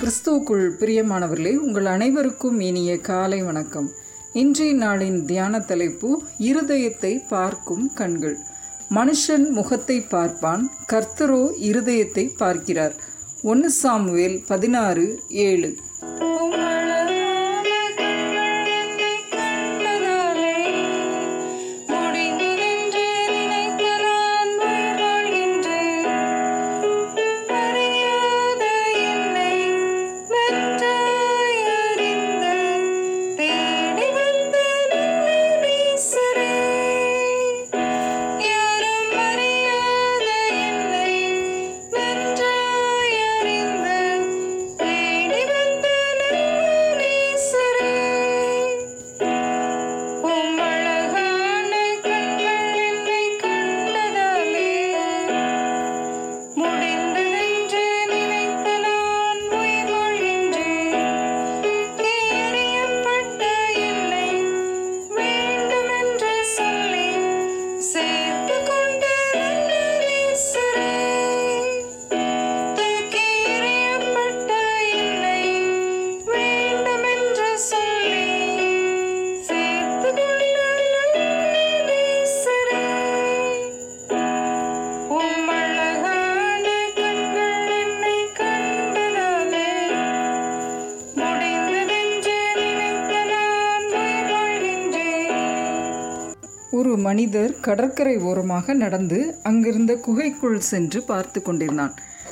கிறிஸ்துவுக்குள் பிரியமானவர்களே உங்கள் அனைவருக்கும் இனிய காலை வணக்கம் இன்றைய நாளின் தியான தலைப்பு இருதயத்தை பார்க்கும் கண்கள் மனுஷன் முகத்தை பார்ப்பான் கர்த்தரோ இருதயத்தை பார்க்கிறார் ஒன்று சாமுவேல் பதினாறு ஏழு ஒரு மனிதர் கடற்கரை ஓரமாக நடந்து அங்கிருந்த குகைக்குள் சென்று பார்த்து கொண்டிருந்தான்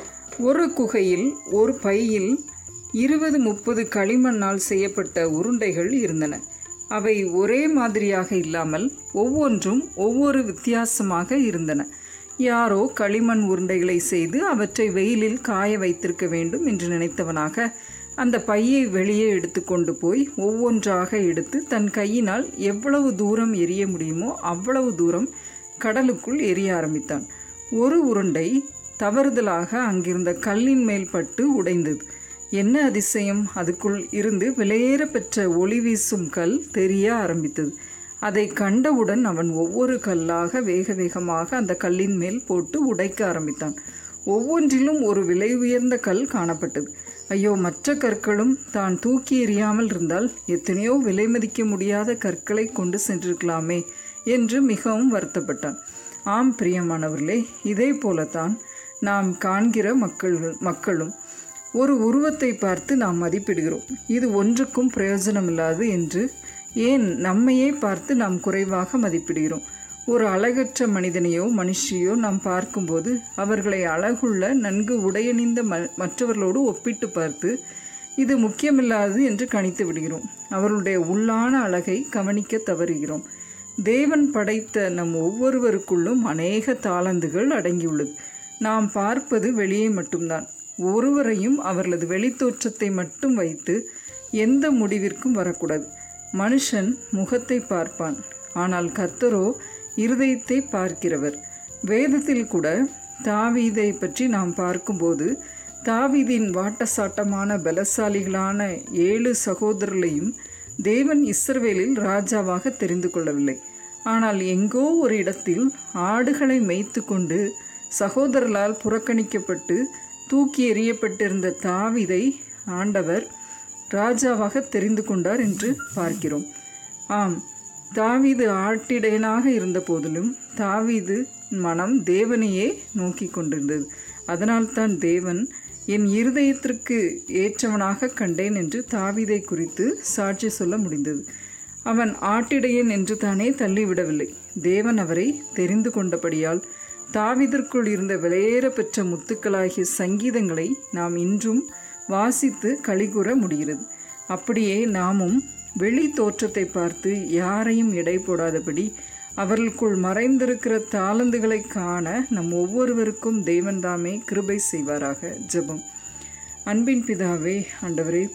ஒரு குகையில் ஒரு பையில் இருபது முப்பது களிமண்ணால் செய்யப்பட்ட உருண்டைகள் இருந்தன அவை ஒரே மாதிரியாக இல்லாமல் ஒவ்வொன்றும் ஒவ்வொரு வித்தியாசமாக இருந்தன யாரோ களிமண் உருண்டைகளை செய்து அவற்றை வெயிலில் காய வைத்திருக்க வேண்டும் என்று நினைத்தவனாக அந்த பையை வெளியே எடுத்துக்கொண்டு போய் ஒவ்வொன்றாக எடுத்து தன் கையினால் எவ்வளவு தூரம் எரிய முடியுமோ அவ்வளவு தூரம் கடலுக்குள் எரிய ஆரம்பித்தான் ஒரு உருண்டை தவறுதலாக அங்கிருந்த கல்லின் மேல் பட்டு உடைந்தது என்ன அதிசயம் அதுக்குள் இருந்து விலையேற பெற்ற ஒளி வீசும் கல் தெரிய ஆரம்பித்தது அதை கண்டவுடன் அவன் ஒவ்வொரு கல்லாக வேக வேகமாக அந்த கல்லின் மேல் போட்டு உடைக்க ஆரம்பித்தான் ஒவ்வொன்றிலும் ஒரு விலை உயர்ந்த கல் காணப்பட்டது ஐயோ மற்ற கற்களும் தான் தூக்கி எறியாமல் இருந்தால் எத்தனையோ விலை மதிக்க முடியாத கற்களை கொண்டு சென்றிருக்கலாமே என்று மிகவும் வருத்தப்பட்டான் ஆம் பிரியமானவர்களே இதே போலத்தான் நாம் காண்கிற மக்கள் மக்களும் ஒரு உருவத்தை பார்த்து நாம் மதிப்பிடுகிறோம் இது ஒன்றுக்கும் பிரயோஜனமில்லாது என்று ஏன் நம்மையே பார்த்து நாம் குறைவாக மதிப்பிடுகிறோம் ஒரு அழகற்ற மனிதனையோ மனுஷியோ நாம் பார்க்கும்போது அவர்களை அழகுள்ள நன்கு உடையணிந்த ம மற்றவர்களோடு ஒப்பிட்டு பார்த்து இது முக்கியமில்லாதது என்று கணித்து விடுகிறோம் அவர்களுடைய உள்ளான அழகை கவனிக்க தவறுகிறோம் தேவன் படைத்த நம் ஒவ்வொருவருக்குள்ளும் அநேக தாளந்துகள் அடங்கியுள்ளது நாம் பார்ப்பது வெளியே மட்டும்தான் ஒருவரையும் அவர்களது வெளித்தோற்றத்தை மட்டும் வைத்து எந்த முடிவிற்கும் வரக்கூடாது மனுஷன் முகத்தை பார்ப்பான் ஆனால் கர்த்தரோ இருதயத்தை பார்க்கிறவர் வேதத்தில் கூட தாவீதை பற்றி நாம் பார்க்கும்போது தாவீதின் வாட்டசாட்டமான பலசாலிகளான ஏழு சகோதரர்களையும் தேவன் இஸ்ரவேலில் ராஜாவாக தெரிந்து கொள்ளவில்லை ஆனால் எங்கோ ஒரு இடத்தில் ஆடுகளை மேய்த்து கொண்டு சகோதரர்களால் புறக்கணிக்கப்பட்டு தூக்கி எறியப்பட்டிருந்த தாவிதை ஆண்டவர் ராஜாவாக தெரிந்து கொண்டார் என்று பார்க்கிறோம் ஆம் தாவீது ஆட்டிடையனாக இருந்த போதிலும் தாவீது மனம் தேவனையே நோக்கி கொண்டிருந்தது அதனால்தான் தேவன் என் இருதயத்திற்கு ஏற்றவனாக கண்டேன் என்று தாவீதை குறித்து சாட்சி சொல்ல முடிந்தது அவன் ஆட்டிடையன் என்று தானே தள்ளிவிடவில்லை தேவன் அவரை தெரிந்து கொண்டபடியால் தாவிதற்குள் இருந்த விலையேற பெற்ற முத்துக்களாகிய சங்கீதங்களை நாம் இன்றும் வாசித்து கழிகூற முடிகிறது அப்படியே நாமும் வெளி தோற்றத்தை பார்த்து யாரையும் எடை போடாதபடி அவர்களுக்குள் மறைந்திருக்கிற தாளந்துகளை காண நம் ஒவ்வொருவருக்கும் தேவன்தாமே கிருபை செய்வாராக ஜெபம் அன்பின் பிதாவே ஆண்டவரே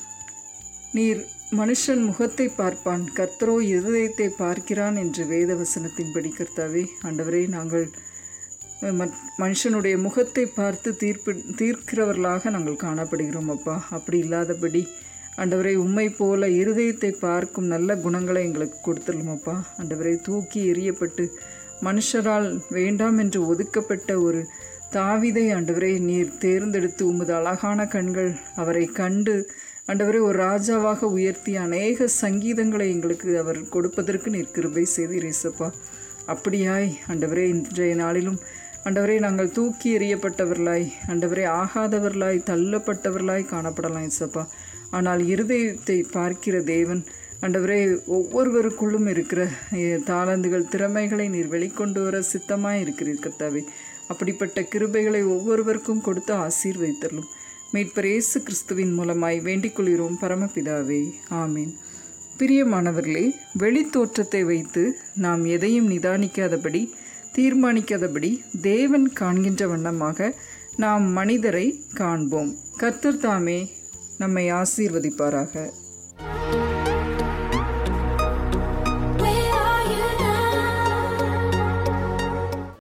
நீர் மனுஷன் முகத்தை பார்ப்பான் கர்த்தரோ இருதயத்தை பார்க்கிறான் என்று வேத வசனத்தின்படி கர்த்தாவே ஆண்டவரே நாங்கள் மனுஷனுடைய முகத்தை பார்த்து தீர்ப்பு தீர்க்கிறவர்களாக நாங்கள் காணப்படுகிறோம் அப்பா அப்படி இல்லாதபடி ஆண்டவரை உம்மை போல இருதயத்தை பார்க்கும் நல்ல குணங்களை எங்களுக்கு கொடுத்துடலும் அப்பா ஆண்டவரை தூக்கி எறியப்பட்டு மனுஷரால் வேண்டாம் என்று ஒதுக்கப்பட்ட ஒரு தாவிதை ஆண்டவரே நீர் தேர்ந்தெடுத்து உமது அழகான கண்கள் அவரை கண்டு ஆண்டவரே ஒரு ராஜாவாக உயர்த்தி அநேக சங்கீதங்களை எங்களுக்கு அவர் கொடுப்பதற்கு நீர் கிருபை செய்தீர் இயேசப்பா அப்படியாய் ஆண்டவரே இன்றைய நாளிலும் ஆண்டவரே நாங்கள் தூக்கி எறியப்பட்டவர்களாய் ஆண்டவரே ஆகாதவர்களாய் தள்ளப்பட்டவர்களாய் காணப்படலாம் இசப்பா ஆனால் இருதயத்தை பார்க்கிற தேவன் ஆண்டவரே ஒவ்வொருவருக்குள்ளும் இருக்கிற eh, தாளந்துகள் திறமைகளை நீர் வெளிக்கொண்டு வர சித்தமாய் இருக்கிறீர் கர்த்தாவே அப்படிப்பட்ட கிருபைகளை ஒவ்வொருவருக்கும் கொடுத்து ஆசீர்வதித்தரலும் மீட்பர் இயேசு கிறிஸ்துவின் மூலமாய் வேண்டிக் கொள்கிறோம் பரமபிதாவே ஆமீன் பிரியமானவர்களே வெளித்தோற்றத்தை வைத்து நாம் எதையும் நிதானிக்காதபடி தீர்மானிக்காதபடி தேவன் காண்கின்ற வண்ணமாக நாம் மனிதரை காண்போம் கர்த்தர் தாமே நம்மை ஆசீர்வதிப்பாராக